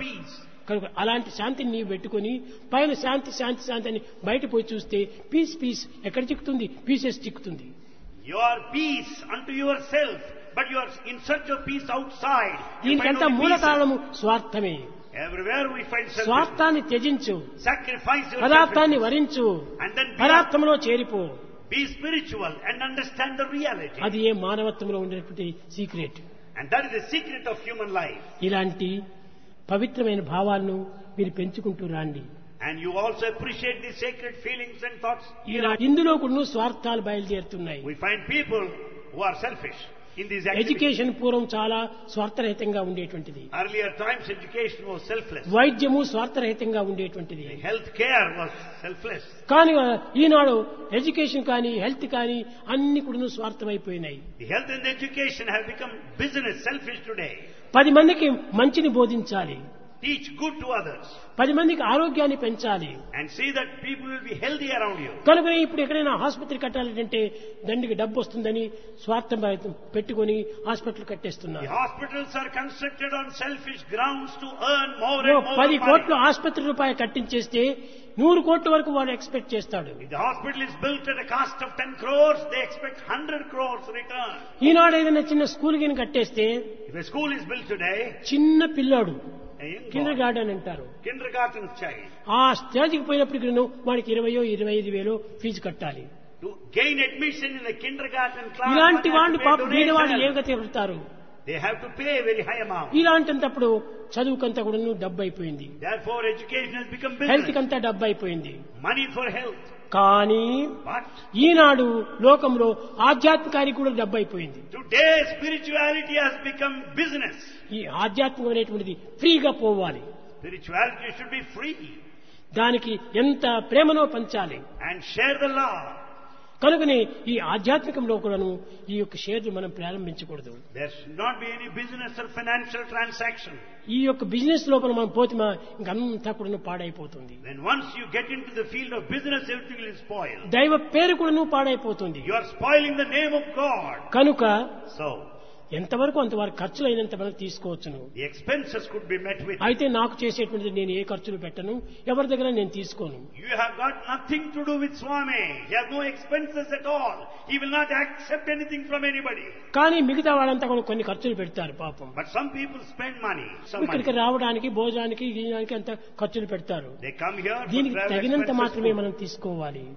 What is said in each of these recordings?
peace. కనుక అలాంటి శాంతిని నీవు పెట్టుకొని పైన శాంతి శాంతి శాంతి అని బయట పోయి చూస్తే పీస్ పీస్ ఎక్కడ చిక్కుతుంది పీసెస్ చిక్కుతుంది You are peace unto yourself, but you are in search of peace outside. You find దీనికంతా only మూల pieces. కారణము స్వార్థమే Everywhere we find selfishness. స్వార్థాన్ని త్యజించు Sacrifice your పదార్థాన్ని selfishness. వరించు And then be, పదార్థంలో చేరిపో be spiritual and understand the reality. అది ఏ మానవత్వంలో ఉండేటువంటి secret And that is the secret of human life. ఇలాంటి పవిత్రమైన భావాలను మీరు పెంచుకుంటూ రాండి And you also appreciate the sacred feelings and thoughts. ఇలా ఇందులో కూడా స్వార్థాలు బయలుదేరుతున్నాయి We find people who are selfish in these activities. Education పూర్వం చాలా స్వార్థరహితంగా ఉండేటువంటిది Earlier times, education was selfless. వైద్యము స్వార్థరహితంగా ఉండేటువంటిది Health care was selfless. కానీ ఈనాడు ఎడ్యుకేషన్ కానీ హెల్త్ కానీ అన్ని కూడా స్వార్థమైపోయినాయి The health and the education have become business, selfish today. పది మందికి మంచిని బోధించాలి Teach good to others పది మందికి ఆరోగ్యాన్ని పెంచాలి and see that people will be healthy around you. కనుకనే ఇప్పుడు ఎక్కడైనా ఆసుపత్రి కట్టాలంటే దండికి డబ్బు వస్తుందని స్వార్థం పెట్టుకొని హాస్పిటల్ The కట్టేస్తున్నారు hospitals are constructed on selfish grounds to earn more ఓ and more పది money. కోట్లు ఆసుపత్రి రూపాయలు కట్టించేస్తే నూరు కోట్ల వరకు వాడు ఎక్స్పెక్ట్ చేస్తాడు If the hospital is built at a cost of 10 crores, they expect 100 crores return. ఈనాడు ఏదైనా చిన్న స్కూల్ గిని కట్టేస్తే If a school is built today, చిన్న పిల్లాడు a young kinder boy, garden అంటారు kindergarten child, ఆ స్టేజ్కి పోయినప్పటికీ వాడికి ఇరవయో ఇరవై ఐదు వేలో ఫీజు కట్టాలి to gain admission in a kindergarten class, ఇలాంటి one has వాళ్ళు to pay పాప బీదవాళ్ళు donation. ఏ గతి పెడతారు They have to pay a very high amount. ఇలాంటప్పుడు చదువుకంతా కూడా డబ్బు అయిపోయింది Therefore, education has become health business. కంతా డబ్బు అయిపోయింది Money for health. కానీ But ఈనాడు లోకంలో ఆధ్యాత్మికానికి కూడా డబ్బు అయిపోయింది today, spirituality has become business. ఈ ఆధ్యాత్మికం అనేటువంటిది ఫ్రీగా పోవాలి Spirituality should be free దానికి ఎంత ప్రేమనో పంచాలి and share the love. కనుకనే ఈ ఆధ్యాత్మికంలో కూడాను ఈ యొక్క షేర్లు మనం ప్రారంభించకూడదు There should not be any business or financial transaction. ఈ యొక్క బిజినెస్ లోపల మనం పోతిమా ఇంకంతా కూడా పాడైపోతుంది Then once you get into the field of business, everything will spoil. దైవ పేరు కూడాను పాడైపోతుంది You are spoiling the name of God. కనుక So, ఎంతవరకు అంతవరకు ఖర్చులు అయినంత వరకు తీసుకోవచ్చును the expenses could be met with. అయితే నాకు చేసేటువంటిది నేను ఏ ఖర్చులు పెట్టను ఎవరి దగ్గర నేను తీసుకోను You have got nothing to do with Swami. He has no expenses at all. He will not accept anything from anybody. కానీ మిగతా వాళ్ళంతా కూడా కొన్ని ఖర్చులు పెడతారు పాపం But some people spend money. Some ఇక్కడికి money. రావడానికి భోజనానికి గీయడానికి అంత ఖర్చులు పెడతారు They come here for దీనికి travel తగినంత expenses. మాత్రమే మనం తీసుకోవాలి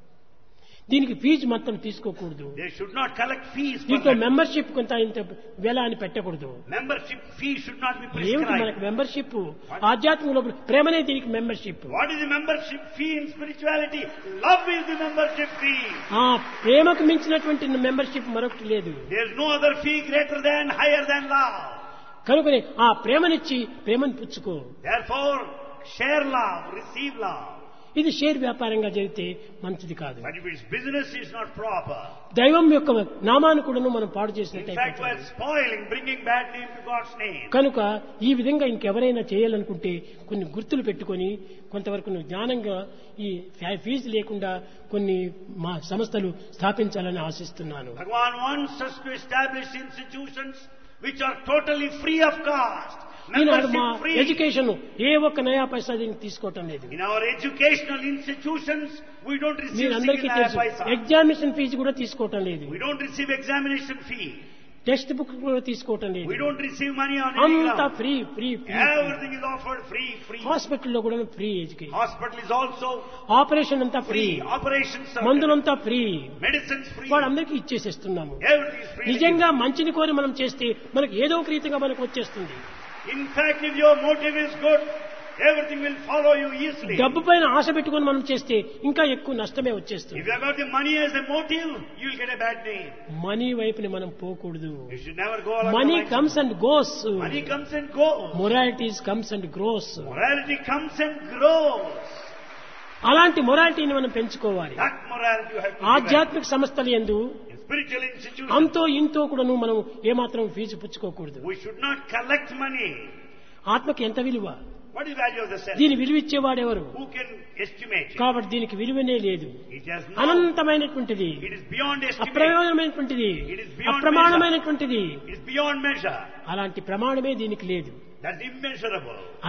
దీనికి ఫీజు మొత్తం తీసుకోకూడదు They should not collect fees for దీంట్లో that. మెంబర్షిప్ కొంత ఇంత వెల అని పెట్టకూడదు Membership fee should not be ఏమిటి prescribed. మనకు మెంబర్షిప్ ఆధ్యాత్మికంలో ప్రేమనే దీనికి membership What is the membership fee in spirituality? Love is the membership fee. ఆ ప్రేమకు మించినటువంటి మెంబర్షిప్ మరొకటి లేదు There is no other fee greater than, higher than love. కనుకనే ఆ ప్రేమనిచ్చి ప్రేమను పుచ్చుకో Therefore, share love, receive love. ఇది షేర్ వ్యాపారంగా జరిగితే మంచిది కాదు But if it's business, it's not proper. దైవం యొక్క నామాన్ని కూడాను మనం పాడు In చేసినట్టు fact, అయిపోతుంది. we're spoiling, bringing bad name to God's name. కనుక ఈ విధంగా ఇంకెవరైనా చేయాలనుకుంటే కొన్ని గుర్తులు పెట్టుకొని కొంతవరకు నువ్వు జ్ఞానంగా ఈ ఫీ- ఫీజు లేకుండా కొన్ని మా సంస్థలు స్థాపించాలని ఆశిస్తున్నాను Bhagavan wants us to establish institutions which are totally free of cost. ఈనాడు మా Membership free. ఎడ్యుకేషన్ ఏ ఒక్క నయా పైసా దీనికి తీసుకోవటం లేదు In our educational institutions, we don't receive మీరందరికీ single తెలుసు paisa. ఎగ్జామినేషన్ ఫీజు కూడా తీసుకోవటం లేదు We don't receive examination fee. Text book కూడా తీసుకోవటం లేదు We don't receive money on any అంతా ground. Free free free Everything is offered free, free. హాస్పిటల్లో కూడా free education Hospital is also operation అంతా ఫ్రీ free. Operations are మందులంతా free medicines free. వాళ్ళందరికీ ఇచ్చేసేస్తున్నాము Everything is free. నిజంగా మంచిని కోరి మనం చేస్తే మనకు ఏదో ఒక రీతిగా మనకు వచ్చేస్తుంది In fact, if your motive is good, everything will follow you easily. డబ్బు పైన ఆశ పెట్టుకొని మనం చేస్తే ఇంకా ఎక్కువ నష్టమే వచ్చేస్తుంది If you have got the money as a motive, you will get a bad name. Money వైపుని మనం పోకూడదు You should never go along money the lines comes and goes of- Money comes and goes. Moralities comes and grows Morality comes and grows. అలాంటి మొరాలిటీని మనం పెంచుకోవాలి That morality you have to develop. ఆధ్యాత్మిక సంస్థలు ఎందు In spiritual institutions, అంతో ఇంతో కూడాను మనం ఏమాత్రం ఫీజు పుచ్చుకోకూడదు we should not collect money. ఆత్మకి ఎంత విలువ What is value of the self? దీని విలువ ఇచ్చేవాడెవరు Who can estimate it? కాబట్టి దీనికి విలువనే లేదు It has no. అనంతమైనటువంటిది It is beyond estimate. అప్రయోజనమైనటువంటిది It is beyond అప్రమాణమైనటువంటిది It is beyond measure. అలాంటి ప్రమాణమే దీనికి లేదు That's immeasurable.